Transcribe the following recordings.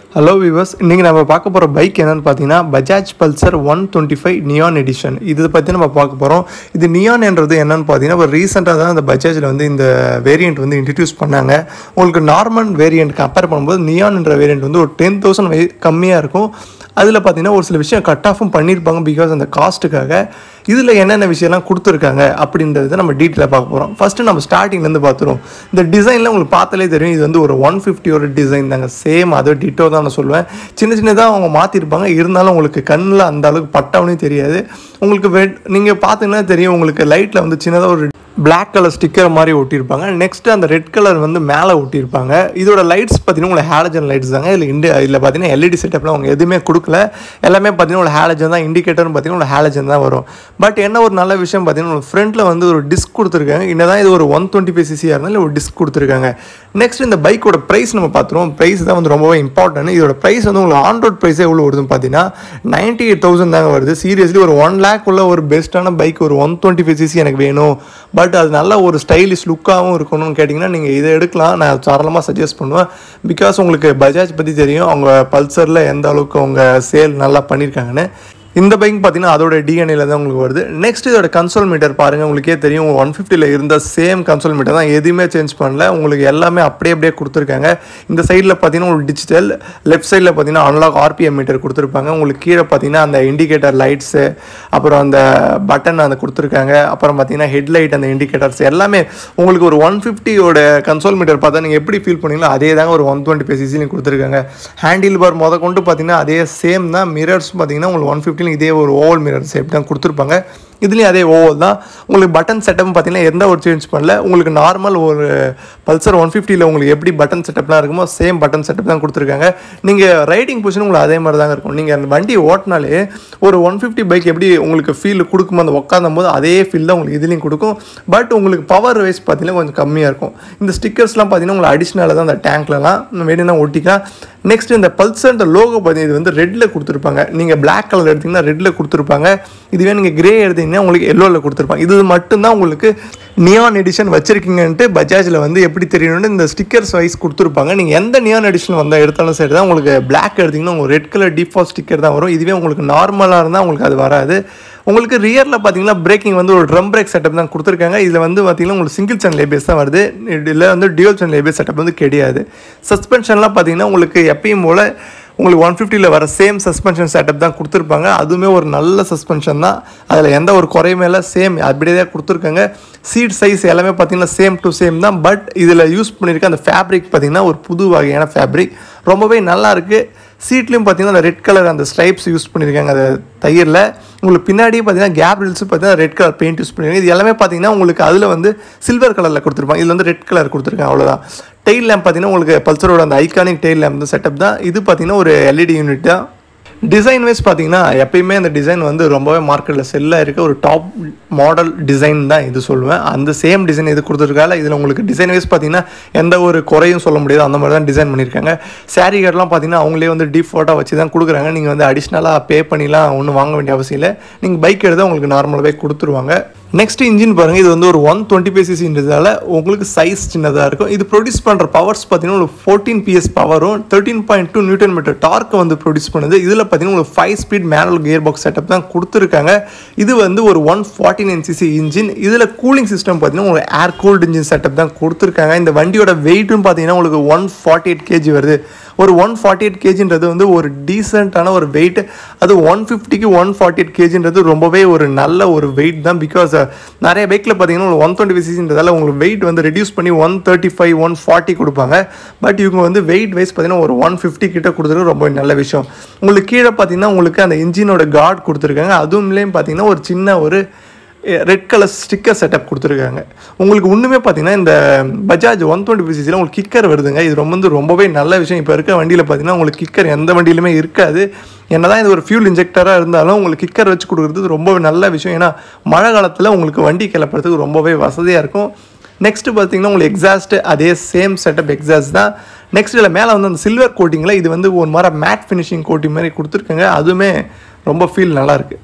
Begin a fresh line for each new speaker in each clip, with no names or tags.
hello viewers இன்றைக்கி நம்ம பார்க்க போகிற பைக் என்னென்னு பார்த்தீங்கன்னா Bajaj Pulsar one twenty five Neon edition இது பற்றி நம்ம பார்க்க போகிறோம் இது நியான் என்றது என்னென்னு பார்த்தீங்கன்னா ஒரு ரீசெண்டாக தான் இந்த பஜாஜில் வந்து இந்த வேரியண்ட் வந்து இன்ட்ரடியூஸ் பண்ணாங்க உங்களுக்கு நார்மல் வேரியண்ட் கம்பேர் பண்ணும்போது நியான் என்ற வேரியண்ட் வந்து ஒரு டென் தௌசண்ட் கம்மியாக இருக்கும் அதில் பார்த்தீங்கன்னா ஒரு சில விஷயம் கட் ஆஃபும் பண்ணியிருப்பாங்க பிகாஸ் அந்த காஸ்ட்டுக்காக இதில் என்னென்ன விஷயம்லாம் கொடுத்துருக்காங்க அப்படின்றத நம்ம டீட்டெயிலாக பார்க்க போகிறோம் ஃபஸ்ட்டு நம்ம ஸ்டார்டிங்லேருந்து பார்த்துருவோம் இந்த டிசைனில் உங்களுக்கு பார்த்தாலே தெரியும் இது வந்து ஒரு ஒன் ஃபிஃப்டியோட டிசைன் தாங்க சேம் அதோ டிட்டோ தான் நான் சொல்லுவேன் சின்ன சின்னதாக அவங்க மாற்றிருப்பாங்க இருந்தாலும் உங்களுக்கு கண்ணில் அந்த அளவுக்கு பட்டவனே தெரியாது உங்களுக்கு வெட் நீங்கள் பார்த்தீங்கன்னா தெரியும் உங்களுக்கு லைட்டில் வந்து சின்னதாக ஒரு பிளாக் கலர் ஸ்டிக்கர் மாதிரி ஒட்டியிருப்பாங்க நெக்ஸ்ட் அந்த ரெட் கலர் வந்து மேலே ஒட்டியிருப்பாங்க இதோட லைட்ஸ் பார்த்தீங்கன்னா உங்களுக்கு ஹேலஜன் லைட்ஸ் தாங்க இதில் இண்டி இதில் பார்த்தீங்கன்னா எல்இடி செட்டப்லாம் அவங்க எதுவுமே கொடுக்கல எல்லாமே பார்த்தீங்கன்னா ஒரு ஹேலஜன் தான் இண்டிகேட்டர்னு பார்த்தீங்கன்னா ஒரு ஹேலஜன் தான் வரும் பட் என்ன ஒரு நல்ல விஷயம் பார்த்தீங்கன்னா உங்களுக்கு ஃப்ரண்ட்டில் வந்து ஒரு டிஸ்க் கொடுத்துருக்காங்க என்னதான் இது ஒரு ஒன் டுவெண்ட்டி ஃபைவ் சிசியாக இருந்தாலும் ஒரு டிஸ்க் கொடுத்துருக்காங்க நெக்ஸ்ட் இந்த பைக்கோட ப்ரைஸ் நம்ம பார்த்துருவோம் ப்ரைஸ் தான் வந்து ரொம்பவே இம்பார்ட்டன்ட் இதோட ப்ரைஸ் வந்து உங்களுக்கு ஆன் ரோட் ப்ரைஸே எவ்வளோ வருதுன்னு பார்த்தீங்கன்னா நைன்ட்டி எயிட் தௌசண்ட் தாங்க வருது சீரியஸ்லி ஒரு ஒன் லேக் உள்ள ஒரு பெஸ்ட்டான பைக் ஒரு ஒன் டுவெண்ட்டி ஃபைவ் சிசி எனக்கு வேணும் பட் அது நல்ல ஒரு ஸ்டைலிஷ் லுக்காகவும் இருக்கணும்னு கேட்டிங்கன்னா நீங்கள் இதை எடுக்கலாம் நான் தாராளமாக சஜஸ்ட் பண்ணுவேன் பிகாஸ் உங்களுக்கு பஜாஜ் பற்றி தெரியும் அவங்க பல்சரில் எந்த அளவுக்கு அவங்க சேல் நல்லா பண்ணியிருக்காங்கன்னு இந்த பைக் பார்த்தீங்கன்னா அதோட டிஎன்ஏல தான் உங்களுக்கு வருது நெக்ஸ்ட் இதோட கன்சோல் மீட்டர் பாருங்கள் உங்களுக்கே தெரியும் ஒன் ஃபிஃப்டியில் இருந்த சேம் கன்சோல் மீட்டர் தான் எதுவுமே சேஞ்ச் பண்ணல உங்களுக்கு எல்லாமே அப்படியே அப்படியே கொடுத்துருக்காங்க இந்த சைடில் பார்த்தீங்கன்னா உங்களுக்கு டிஜிட்டல் லெஃப்ட் சைடில் பார்த்தீங்கன்னா அன்லாக் ஆர்பிஎம் மீட்டர் கொடுத்துருப்பாங்க உங்களுக்கு கீழே பார்த்தீங்கன்னா அந்த இண்டிகேட்டர் லைட்ஸு அப்புறம் அந்த பட்டன் அந்த கொடுத்துருக்காங்க அப்புறம் பார்த்தீங்கன்னா ஹெட்லைட் அந்த இண்டிகேட்டர்ஸ் எல்லாமே உங்களுக்கு ஒரு ஒன் ஃபிஃப்டியோட கன்சோல் மீட்டர் பார்த்தா நீங்கள் எப்படி ஃபீல் பண்ணீங்களோ அதே தாங்க ஒரு ஒன் டுவெண்ட்டி ஃபைவ் சிசிலையும் கொடுத்துருக்காங்க ஹேண்டில் பார் முத கொண்டு பார்த்தீங்கன்னா அதே சேம் தான் மிரர்ஸ் பார்த்தீங்கன்னா உங்களுக்கு ஒன் ஃபிஃப்டி இதே ஒரு ஓவல் மிரர் ஷேப் தான் கொடுத்துருப்பாங்க இதுலேயும் அதே ஓவல் தான் உங்களுக்கு பட்டன் செட்டப் பார்த்தீங்கன்னா எந்த ஒரு சேஞ்ச் பண்ணல உங்களுக்கு நார்மல் ஒரு பல்சர் ஒன் ஃபிஃப்டியில் உங்களுக்கு எப்படி பட்டன் செட்டப்லாம் இருக்குமோ சேம் பட்டன் செட்டப் தான் கொடுத்துருக்காங்க நீங்கள் ரைடிங் பொசிஷன் உங்களுக்கு அதே மாதிரி தாங்க இருக்கும் நீங்கள் அந்த வண்டி ஓட்டினாலே ஒரு ஒன் ஃபிஃப்டி பைக் எப்படி உங்களுக்கு ஃபீல் கொடுக்குமோ அந்த உட்காந்தும் போது அதே ஃபீல் தான் உங்களுக்கு இதுலேயும் கொடுக்கும் பட் உங்களுக்கு பவர் வைஸ் பார்த்தீங்கன்னா கொஞ்சம் கம்மியாக இருக்கும் இந்த ஸ்டிக்கர்ஸ்லாம் பார்த்தீங்கன்னா உங்களுக்கு அடிஷ்னலாக தான் அந்த டேங்க்லலாம் வேணும்னா ஒட்டிக்கலாம் நெக்ஸ்ட் இந்த பல்சர் லோகோ பார்த்தீங்கன்னா இது வந்து ரெட்டில் கொடுத்துருப்பாங்க நீங்கள் பிளாக் கலர் எடுத்திங்கன்னா ரெட்டில் கொடுத்துருப்பாங்க இதுவே நீங்கள் கிரே எடுத்தீங்கன்னா உங்களுக்கு எல்லோவில் கொடுத்துருப்பாங்க இது மட்டும்தான் உங்களுக்கு நியான் எடிஷன் வச்சிருக்கீங்கன்ட்டு பஜாஜில் வந்து எப்படி தெரியணும்னு இந்த ஸ்டிக்கர்ஸ் வைஸ் கொடுத்துருப்பாங்க நீங்கள் எந்த நியான் எடிஷன் வந்தால் எடுத்தாலும் சரி தான் உங்களுக்கு பிளாக் எடுத்திங்கன்னா உங்களுக்கு ரெட் கலர் டிஃபால்ட் ஸ்டிக்கர் தான் வரும் இதுவே உங்களுக்கு நார்மலாக இருந்தால் உங்களுக்கு அது வராது உங்களுக்கு ரியரில் பார்த்தீங்கன்னா பிரேக்கிங் வந்து ஒரு ட்ரம் பிரேக் செட்டப் தான் கொடுத்துருக்காங்க இதில் வந்து பார்த்தீங்கன்னா உங்களுக்கு சிங்கிள் சேனல் ஏபிஎஸ் தான் வருது இதில் வந்து டியூல் சேனல் ஏபிஎஸ் செட்டப் வந்து கிடையாது சஸ்பென்ஷன்லாம் பார்த்தீங்கன்னா உங்களுக்கு எப்பயும் போல் உங்களுக்கு ஒன் ஃபிஃப்டியில் வர சேம் சஸ்பென்ஷன் செட்டப் தான் கொடுத்துருப்பாங்க அதுவுமே ஒரு நல்ல சஸ்பென்ஷன் தான் அதில் எந்த ஒரு குறையுமே இல்லை சேம் அப்படியே தான் கொடுத்துருக்காங்க சீட் சைஸ் எல்லாமே பார்த்தீங்கன்னா சேம் டு சேம் தான் பட் இதில் யூஸ் பண்ணியிருக்க அந்த ஃபேப்ரிக் பார்த்தீங்கன்னா ஒரு புது வகையான ஃபேப்ரிக் ரொம்பவே நல்லா இருக்குது சீட்லேயும் பார்த்தீங்கன்னா அந்த ரெட் கலர் அந்த ஸ்ட்ரைப்ஸ் யூஸ் பண்ணியிருக்காங்க அந்த தயிரில் உங்களுக்கு பின்னாடியே பார்த்தீங்கன்னா கேப் ரில்ஸும் பார்த்தீங்கன்னா ரெட் கலர் பெயிண்ட் யூஸ் பண்ணியிருக்காங்க இது எல்லாமே பார்த்தீங்கன்னா உங்களுக்கு அதில் வந்து சில்வர் கலரில் கொடுத்துருப்பாங்க இதில் வந்து ரெட் கலர் கொடுத்துருக்காங்க அவ்வளோதான் டெயில் லேம்ப் பார்த்தீங்கன்னா உங்களுக்கு பல்சரோட அந்த ஐகானிக் டெயில் லேம்ப் செட்டப் தான் இது பார்த்தீங்கன்னா ஒரு எல்இடி யூனிட் தான் டிசைன் வைஸ் பார்த்தீங்கன்னா எப்பயுமே அந்த டிசைன் வந்து ரொம்பவே மார்க்கெட்டில் செல்லாக இருக்க ஒரு டாப் மாடல் டிசைன் தான் இது சொல்லுவேன் அந்த சேம் டிசைன் இது கொடுத்துருக்கால இதில் உங்களுக்கு டிசைன் வைஸ் பார்த்தீங்கன்னா எந்த ஒரு குறையும் சொல்ல முடியாது அந்த மாதிரி தான் டிசைன் பண்ணியிருக்காங்க சாரீ கட்லாம் பார்த்தீங்கன்னா அவங்களே வந்து டீப் ஃபோட்டோ வச்சு தான் கொடுக்குறாங்க நீங்கள் வந்து அடிஷ்னலாக பே பண்ணிலாம் ஒன்றும் வாங்க வேண்டிய அவசியம் இல்லை நீங்கள் பைக் எடுத்தால் உங்களுக்கு நார்மலாகவே கொடுத்துருவாங்க நெக்ஸ்ட் இன்ஜின் பாருங்கள் இது வந்து ஒரு ஒன் டுவெண்ட்டி ஃபைவ் சிசின்றதால உங்களுக்கு சைஸ் சின்னதாக இருக்கும் இது ப்ரொடியூஸ் பண்ணுற பவர்ஸ் பார்த்தீங்கன்னா உங்களுக்கு ஃபோர்டீன் பிஎஸ் பவரும் thirteen point two newton metre டார்க்கை வந்து ப்ரொடியூஸ் பண்ணுது இதில் பார்த்தீங்கன்னா உங்களுக்கு five speed manual gear box setup தான் கொடுத்துருக்காங்க இது வந்து ஒரு one forty nine CC engine இதில் கூலிங் சிஸ்டம் பார்த்தீங்கன்னா உங்களுக்கு ஏர் கூல்டு இன்ஜின் செட்டப் தான் கொடுத்துருக்காங்க இந்த வண்டியோட வெயிட்டும் பார்த்தீங்கன்னா உங்களுக்கு ஒன் ஃபார்ட்டி எயிட் கேஜி வருது ஒரு ஒன் ஃபார்ட்டி எயிட் கேஜின்றது வந்து ஒரு டீசெண்டான ஒரு வெயிட் அது ஒன் ஃபிஃப்டிக்கு ஒன் ஃபார்ட்டி எயிட் கேஜின்றது ரொம்பவே ஒரு நல்ல ஒரு வெயிட் தான் பிகாஸ் நிறைய பைக்கில் பார்த்தீங்கன்னா ஒன் டுவெண்ட்டி ஃபைவ் சிசின்றதால உங்களுக்கு வெயிட் வந்து ரெடியூஸ் பண்ணி one thirty five one forty கொடுப்பாங்க பட் இவங்க வந்து வெயிட் வைஸ் பார்த்தீங்கன்னா ஒரு ஒன் ஃபிஃப்டி கிட்ட கொடுத்துருக்கு ரொம்ப நல்ல விஷயம் உங்களுக்கு கீழே பார்த்தீங்கன்னா உங்களுக்கு அந்த இன்ஜினோட கார்டு கொடுத்துருக்காங்க அதுவும்லேயும் பார்த்தீங்கன்னா ஒரு சின்ன ஒரு ரெட் கலர் ஸ்டிக்கர் செட்டப் கொடுத்துருக்காங்க உங்களுக்கு ஒன்றுமே பார்த்தீங்கன்னா இந்த பஜாஜ் ஒன் டுவெண்ட்டி ஃபைவ் சிசியில் உங்களுக்கு கிக்கர் வருதுங்க இது ரொம்ப வந்து ரொம்பவே நல்ல விஷயம் இப்போ இருக்க வண்டியில் பார்த்தீங்கன்னா உங்களுக்கு கிக்கர் எந்த வண்டியிலுமே இருக்காது என்னதான் இது ஒரு ஃபியூல் இன்ஜெக்டராக இருந்தாலும் உங்களுக்கு கிக்கர் வச்சு கொடுக்குறது ரொம்ப நல்ல விஷயம் ஏன்னா மழை காலத்தில் உங்களுக்கு வண்டி கிளப்புறதுக்கு ரொம்பவே வசதியாக இருக்கும் நெக்ஸ்ட்டு பார்த்தீங்கன்னா உங்களுக்கு எக்ஸாஸ்ட் அதே சேம் செட்டப் எக்ஸாஸ்ட் தான் நெக்ஸ்ட் இதில் மேலே வந்து அந்த சில்வர் கோட்டிங்கில் இது வந்து ஒரு மாதிரி மேட் ஃபினிஷிங் கோட்டிங் மாதிரி கொடுத்துருக்காங்க அதுவுமே ரொம்ப ஃபீல் நல்லாயிருக்கு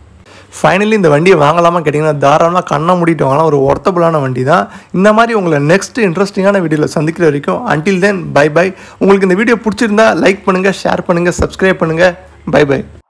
ஃபைனலி இந்த வண்டியை வாங்கலாமா கேட்டிங்கன்னா தாராளமாக கண்ணை மூடிட்டு வாங்கலாம் ஒரு ஒர்த்தபுளான வண்டி தான் இந்த மாதிரி உங்களை நெக்ஸ்ட் இன்ட்ரெஸ்டிங்கான வீடியோவில் சந்திக்கிற வரைக்கும் அன்டில் தென் பை பை உங்களுக்கு இந்த வீடியோ பிடிச்சிருந்தா லைக் பண்ணுங்கள் ஷேர் பண்ணுங்கள் சப்ஸ்கிரைப் பண்ணுங்கள் பை பை